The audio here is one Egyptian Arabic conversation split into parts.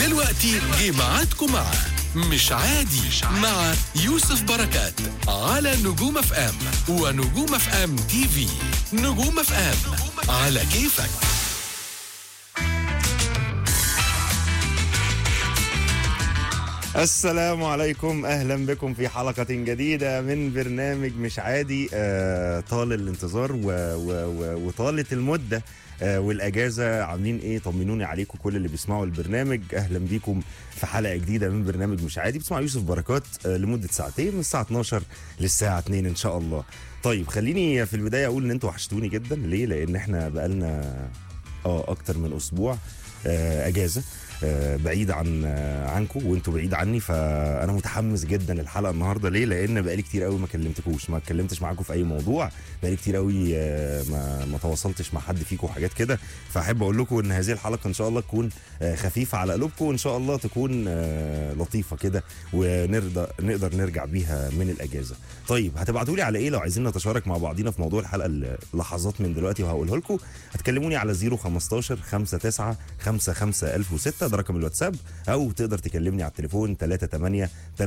ودلوقتي جه ميعادكم مع مش عادي مع يوسف بركات على نجوم اف ام ونجوم اف ام تي في نجوم اف ام على كيفك السلام عليكم اهلا بكم في حلقه جديده من برنامج مش عادي آه طال الانتظار و و و وطالت المده آه والاجازه عاملين ايه طمنوني عليكم كل اللي بيسمعوا البرنامج اهلا بيكم في حلقه جديده من برنامج مش عادي بتسمع يوسف بركات آه لمده ساعتين من الساعه 12 للساعه 2 ان شاء الله طيب خليني في البدايه اقول ان انتوا وحشتوني جدا ليه لان احنا بقالنا اه اكتر من اسبوع آه اجازه آه، بعيد عن آه، عنكم وانتوا بعيد عني فانا متحمس جدا للحلقه النهارده ليه لان بقالي كتير قوي ما كلمتكوش ما اتكلمتش معاكم في اي موضوع بقالي كتير قوي آه، ما ما تواصلتش مع حد فيكم وحاجات كده فاحب اقول لكم ان هذه الحلقه ان شاء الله تكون آه، خفيفه على قلوبكم وان شاء الله تكون آه، لطيفه كده ونقدر نقدر نرجع بيها من الاجازه طيب هتبعتوا لي على ايه لو عايزين نتشارك مع بعضينا في موضوع الحلقه لحظات من دلوقتي وهقوله لكم هتكلموني على 015 59 55 1006 ده رقم الواتساب او تقدر تكلمني على التليفون 38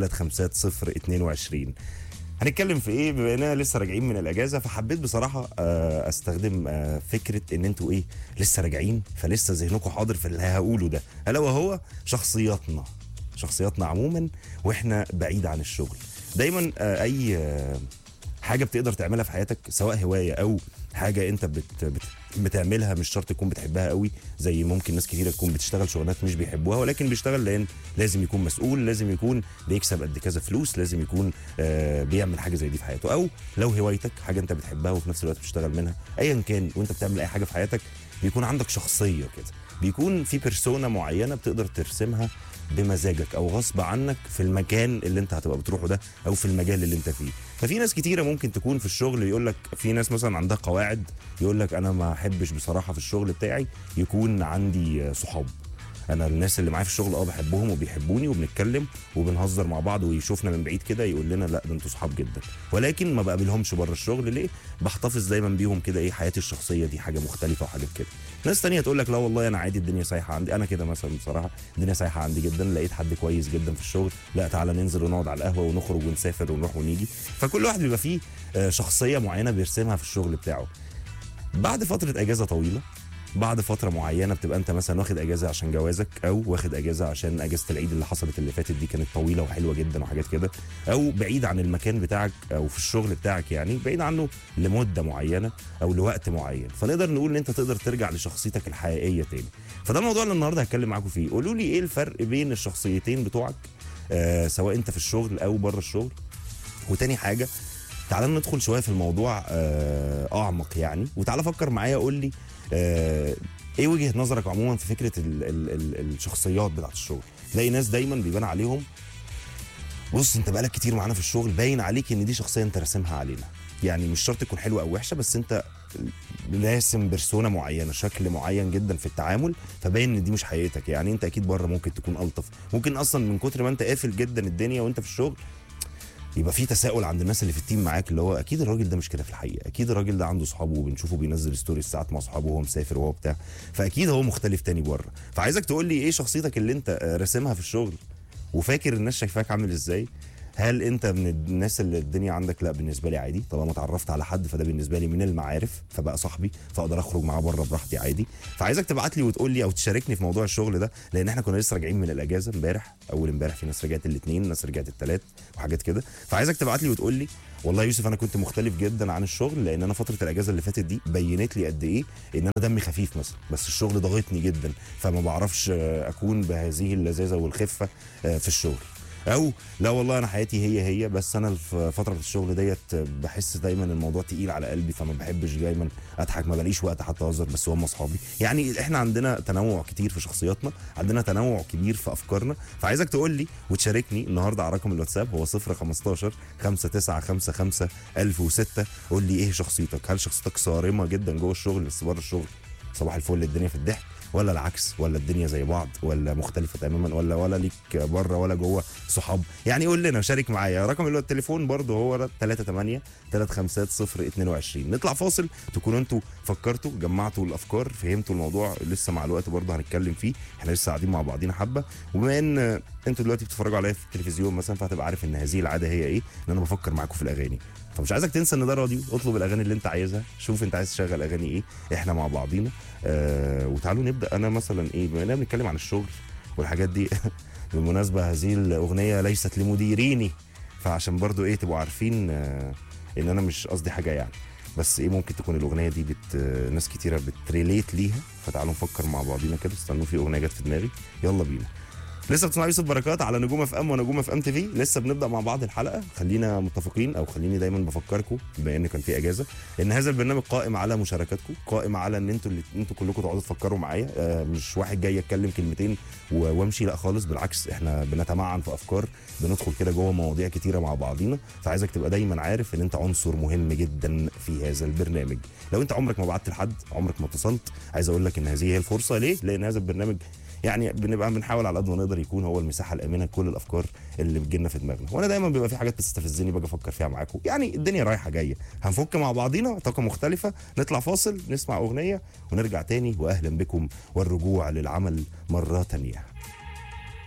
350 22 هنتكلم في ايه بما اننا لسه راجعين من الاجازه فحبيت بصراحه آه، استخدم آه، فكره ان انتوا ايه لسه راجعين فلسه ذهنكم حاضر في اللي هقوله ده الا وهو شخصياتنا شخصياتنا عموما واحنا بعيد عن الشغل دايما آه، اي آه، حاجه بتقدر تعملها في حياتك سواء هوايه او حاجه انت بت بت بتعملها مش شرط تكون بتحبها قوي زي ممكن ناس كتيره تكون بتشتغل شغلانات مش بيحبوها ولكن بيشتغل لان لازم يكون مسؤول لازم يكون بيكسب قد كذا فلوس لازم يكون آه بيعمل حاجه زي دي في حياته او لو هوايتك حاجه انت بتحبها وفي نفس الوقت بتشتغل منها ايا كان وانت بتعمل اي حاجه في حياتك بيكون عندك شخصيه كده بيكون في بيرسونا معينه بتقدر ترسمها بمزاجك او غصب عنك في المكان اللي انت هتبقى بتروحه ده او في المجال اللي انت فيه ففي ناس كتيره ممكن تكون في الشغل يقول لك في ناس مثلا عندها قواعد يقول لك انا ما احبش بصراحه في الشغل بتاعي يكون عندي آه، صحاب انا الناس اللي معايا في الشغل اه بحبهم وبيحبوني وبنتكلم وبنهزر مع بعض ويشوفنا من بعيد كده يقول لنا لا ده انتوا صحاب جدا ولكن ما بقابلهمش بره الشغل ليه بحتفظ دايما بيهم كده ايه حياتي الشخصيه دي حاجه مختلفه وحاجات كده ناس تانية تقول لك لا والله انا عادي الدنيا سايحه عندي انا كده مثلا بصراحه الدنيا سايحه عندي جدا لقيت حد كويس جدا في الشغل لا تعالى ننزل ونقعد على القهوه ونخرج ونسافر ونروح ونيجي فكل واحد بيبقى فيه آه، شخصيه معينه بيرسمها في الشغل بتاعه بعد فتره اجازه طويله بعد فتره معينه بتبقى انت مثلا واخد اجازه عشان جوازك او واخد اجازه عشان اجازه العيد اللي حصلت اللي فاتت دي كانت طويله وحلوه جدا وحاجات كده او بعيد عن المكان بتاعك او في الشغل بتاعك يعني بعيد عنه لمده معينه او لوقت معين فنقدر نقول ان انت تقدر ترجع لشخصيتك الحقيقيه تاني فده الموضوع اللي النهارده هتكلم معاكم فيه قولوا لي ايه الفرق بين الشخصيتين بتوعك آه سواء انت في الشغل او بره الشغل وتاني حاجه تعال ندخل شويه في الموضوع آه، اعمق يعني وتعال فكر معايا قول لي آه، ايه وجهه نظرك عموما في فكره ال ال ال الشخصيات بتاعت الشغل تلاقي ناس دايما بيبان عليهم بص انت بقالك كتير معانا في الشغل باين عليك ان دي شخصيه انت راسمها علينا يعني مش شرط تكون حلوه او وحشه بس انت راسم بيرسونا معينه شكل معين جدا في التعامل فباين ان دي مش حقيقتك يعني انت اكيد بره ممكن تكون الطف ممكن اصلا من كتر ما انت قافل جدا الدنيا وانت في الشغل يبقى في تساؤل عند الناس اللي في التيم معاك اللي هو اكيد الراجل ده مش كده في الحقيقه اكيد الراجل ده عنده صحابه وبنشوفه بينزل ستوريز ساعات مع صحابه وهو مسافر وهو بتاع فاكيد هو مختلف تاني بره فعايزك تقول لي ايه شخصيتك اللي انت آه، راسمها في الشغل وفاكر الناس شايفاك عامل ازاي هل انت من الناس اللي الدنيا عندك لا بالنسبه لي عادي طالما اتعرفت على حد فده بالنسبه لي من المعارف فبقى صاحبي فاقدر اخرج معاه بره براحتي عادي فعايزك تبعت لي وتقول لي او تشاركني في موضوع الشغل ده لان احنا كنا لسه راجعين من الاجازه امبارح اول امبارح في ناس رجعت الاثنين ناس رجعت الثلاث وحاجات كده فعايزك تبعت لي وتقول لي والله يا يوسف انا كنت مختلف جدا عن الشغل لان انا فتره الاجازه اللي فاتت دي بينت لي قد ايه ان انا دمي خفيف مثلا بس الشغل ضاغطني جدا فما بعرفش آه، اكون بهذه اللذاذه والخفه آه، في الشغل او لا والله انا حياتي هي هي بس انا في فتره الشغل ديت بحس دايما الموضوع تقيل على قلبي فما بحبش دايما اضحك ما بلاقيش وقت حتى اهزر بس هم اصحابي يعني احنا عندنا تنوع كتير في شخصياتنا عندنا تنوع كبير في افكارنا فعايزك تقول لي وتشاركني النهارده على رقم الواتساب هو 015 5955 1006 قول لي ايه شخصيتك هل شخصيتك صارمه جدا جوه الشغل بس بره الشغل صباح الفل الدنيا في الضحك ولا العكس ولا الدنيا زي بعض ولا مختلفه تماما ولا ولا ليك بره ولا جوه صحاب يعني قول لنا شارك معايا رقم اللي هو التليفون برضه هو 38 350 22 نطلع فاصل تكونوا انتوا فكرتوا جمعتوا الافكار فهمتوا الموضوع لسه مع الوقت برضه هنتكلم فيه احنا لسه قاعدين مع بعضينا حبه وبما ان انتوا دلوقتي بتتفرجوا عليا في التلفزيون مثلا فهتبقى عارف ان هذه العاده هي ايه ان انا بفكر معاكم في الاغاني فمش عايزك تنسى ان ده راديو اطلب الاغاني اللي انت عايزها شوف انت عايز تشغل اغاني ايه احنا مع بعضينا آه وتعالوا نبدا انا مثلا ايه بما اننا بنتكلم عن الشغل والحاجات دي بالمناسبه هذه الاغنيه ليست لمديريني فعشان برضو ايه تبقوا عارفين آه ان انا مش قصدي حاجه يعني بس ايه ممكن تكون الاغنيه دي بت ناس كتيره بتريليت ليها فتعالوا نفكر مع بعضينا كده استنوا في اغنيه جت في دماغي يلا بينا لسه بتسمعوا يوسف بركات على نجوم اف ام ونجوم اف ام تي في لسه بنبدا مع بعض الحلقه خلينا متفقين او خليني دايما بفكركم بما ان كان في اجازه ان هذا البرنامج قائم على مشاركاتكم قائم على ان انتوا اللي انتوا كلكم تقعدوا تفكروا معايا آه مش واحد جاي يتكلم كلمتين و- وامشي لا خالص بالعكس احنا بنتمعن في افكار بندخل كده جوه مواضيع كتيره مع بعضينا فعايزك تبقى دايما عارف ان انت عنصر مهم جدا في هذا البرنامج لو انت عمرك ما بعت لحد عمرك ما اتصلت عايز اقول لك ان هذه هي الفرصه ليه لان هذا البرنامج يعني بنبقى بنحاول على قد ما نقدر يكون هو المساحه الامنه لكل الافكار اللي بتجيلنا في دماغنا وانا دايما بيبقى في حاجات بتستفزني باجي افكر فيها معاكم يعني الدنيا رايحه جايه هنفك مع بعضينا طاقه مختلفه نطلع فاصل نسمع اغنيه ونرجع تاني واهلا بكم والرجوع للعمل مره تانيه